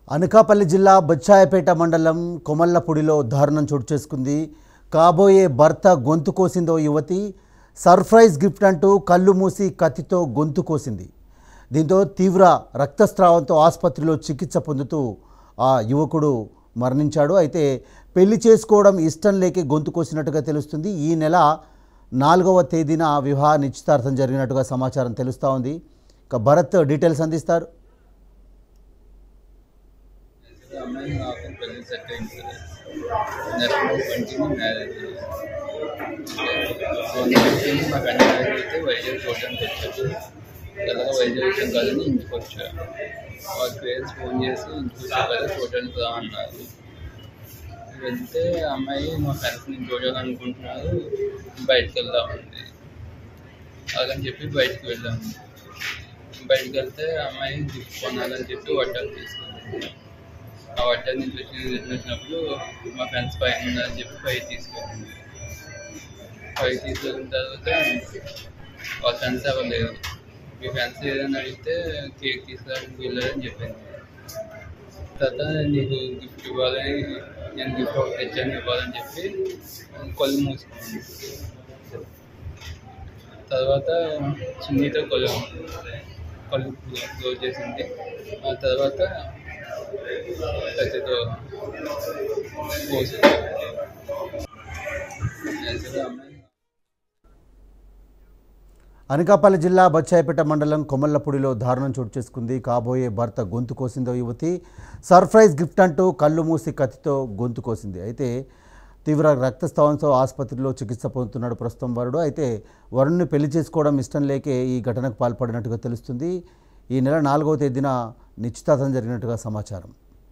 అనకాపల్లి జిల్లా బొచ్చాయపేట మండలం కొమల్లపూడిలో దారుణం చోటు చేసుకుంది కాబోయే భర్త గొంతు కోసిందో యువతి సర్ప్రైజ్ గిఫ్ట్ అంటూ కళ్ళు మూసి కత్తితో గొంతు కోసింది దీంతో తీవ్ర రక్తస్రావంతో ఆసుపత్రిలో చికిత్స పొందుతూ ఆ యువకుడు మరణించాడు అయితే పెళ్లి చేసుకోవడం ఇష్టం లేకే గొంతు కోసినట్టుగా తెలుస్తుంది ఈ నెల నాలుగవ తేదీన వివాహ నిశ్చితార్థం జరిగినట్టుగా సమాచారం తెలుస్తూ ఉంది ఇక భరత్ డీటెయిల్స్ అందిస్తారు అమ్మాయి నాకు పెళ్లి సెట్ అయింది next continue marriage so next మాకు అన్ని మ్యారేజ్ అయితే వైజాగ్ చూడడానికి వచ్చారు ఎలాగో వైజాగ్ వచ్చాం కదని ఇంటికి వచ్చా వాళ్ళ పేరెంట్స్ ఫోన్ చేసి ఇంటికి వచ్చాం కదా చూడడానికి రా అన్నారు వెళ్తే అమ్మాయి మా ఫ్రెండ్స్ నేను చూడాలనుకుంటున్నారు బయటకు వెళ్దామంది అలాగని చెప్పి బయటకు వెళ్ళాము బయటకు వెళ్తే అమ్మాయి గిఫ్ట్ కొనాలని చెప్పి వడ్డాలు తీసుకుంది ఆ వడ్డాలు ఇంట్లో వచ్చినప్పుడు మా ఫ్రెండ్స్ పైన ఉన్నారని చెప్పి పై తీసుకెళ్ళింది పై తీసుకెళ్ళిన తర్వాత వాళ్ళ ఫ్రెండ్స్ ఎవరు లేరు మీ ఫ్రెండ్స్ ఏదైనా అడిగితే కేక్ తీసుకురావడానికి వెళ్ళారని చెప్పింది తర్వాత నీకు గిఫ్ట్ ఇవ్వాలని నేను గిఫ్ట్ ఒకటి తెచ్చాను ఇవ్వాలని చెప్పి కళ్ళు మూసుకున్నాను తర్వాత సునీత కళ్ళు కళ్ళు క్లోజ్ చేసింది ఆ తర్వాత కత్తితో కోసింది యాక్చువల్గా అమ్మాయి అనకాపల్లి జిల్లా బచ్చాయపేట మండలం కొమల్లపూడిలో దారుణం చోటు చేసుకుంది కాబోయే భర్త గొంతు కోసిందో యువతి సర్ప్రైజ్ గిఫ్ట్ అంటూ కళ్ళు మూసి కత్తితో గొంతు కోసింది అయితే తీవ్ర రక్తస్రావంతో ఆసుపత్రిలో చికిత్స పొందుతున్నాడు ప్రస్తుతం వరుడు అయితే వరుణ్ణి పెళ్లి చేసుకోవడం ఇష్టం లేకే ఈ ఘటనకు పాల్పడినట్టుగా తెలుస్తుంది ఈ నెల నాలుగవ తేదీన నిశ్చితార్థం జరిగినట్టుగా సమాచారం